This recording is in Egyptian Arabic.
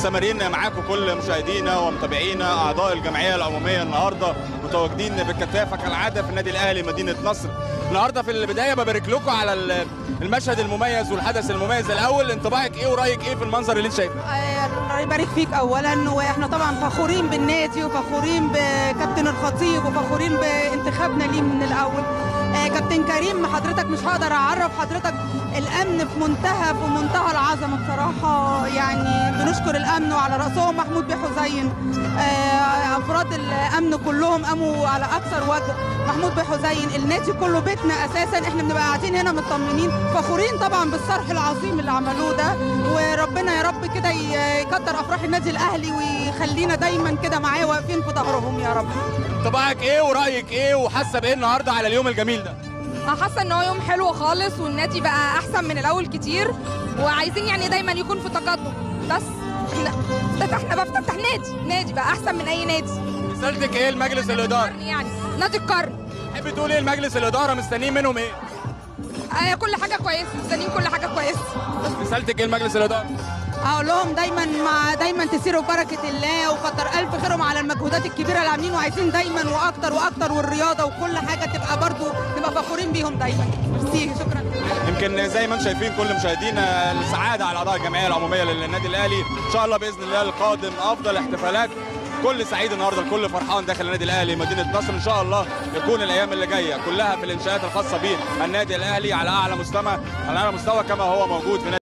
مستمرين معاكم كل مشاهدينا ومتابعينا اعضاء الجمعيه العموميه النهارده متواجدين بالكثافه كالعاده في النادي الاهلي مدينه نصر النهارده في البدايه ببارك لكم على ال- المشهد المميز والحدث المميز الاول انطباعك ايه ورايك ايه في المنظر اللي انت شايفه آه، الله يبارك فيك اولا واحنا طبعا فخورين بالنادي وفخورين بكابتن الخطيب وفخورين بانتخابنا ليه من الاول آه، كابتن كريم حضرتك مش هقدر اعرف حضرتك الامن في منتهى في منتهى العظمه بصراحه يعني بنشكر الامن وعلى راسهم محمود بيه حسين آه، افراد الامن كلهم قاموا على اكثر وجه محمود بيه حسين النادي كله بيتنا اساسا احنا بنبقى قاعدين هنا مطمنين فخورين طبعا بالصرح العظيم اللي عملوه ده وربنا يا رب كده ي- يكتر افراح النادي الاهلي ويخلينا دايما كده معاه واقفين في ظهرهم يا رب انطباعك ايه ورايك ايه وحاسه بايه النهارده على اليوم الجميل ده أنا حاسه ان هو يوم حلو خالص والنادي بقى احسن من الاول كتير وعايزين يعني دايما يكون في تقدم بس احنا افتتحنا بفتح نادي نادي بقى احسن من اي نادي رسالتك ايه لمجلس الاداره يعني نادي القرن تحب تقول ايه لمجلس الاداره مستنيين منهم ايه آه كل حاجه كويسه مستنيين كل حاجه كويسه رسالتك ايه لمجلس الاداره اقول لهم دايما مع دايما تسيروا ببركه الله وكتر الف خيرهم على المجهودات الكبيره اللي عاملين وعايزين دايما واكتر واكتر والرياضه وكل حاجه تبقى برضو نبقى فخورين بيهم دايما ميرسي شكرا يمكن زي ما انتم شايفين كل مشاهدينا السعاده على اعضاء الجمعيه العموميه للنادي الاهلي ان شاء الله باذن الله القادم افضل احتفالات كل سعيد النهارده الكل فرحان داخل النادي الاهلي مدينه نصر ان شاء الله يكون الايام اللي جايه كلها في الانشاءات الخاصه بالنادي الاهلي على اعلى مستوى على اعلى مستوى كما هو موجود في نادي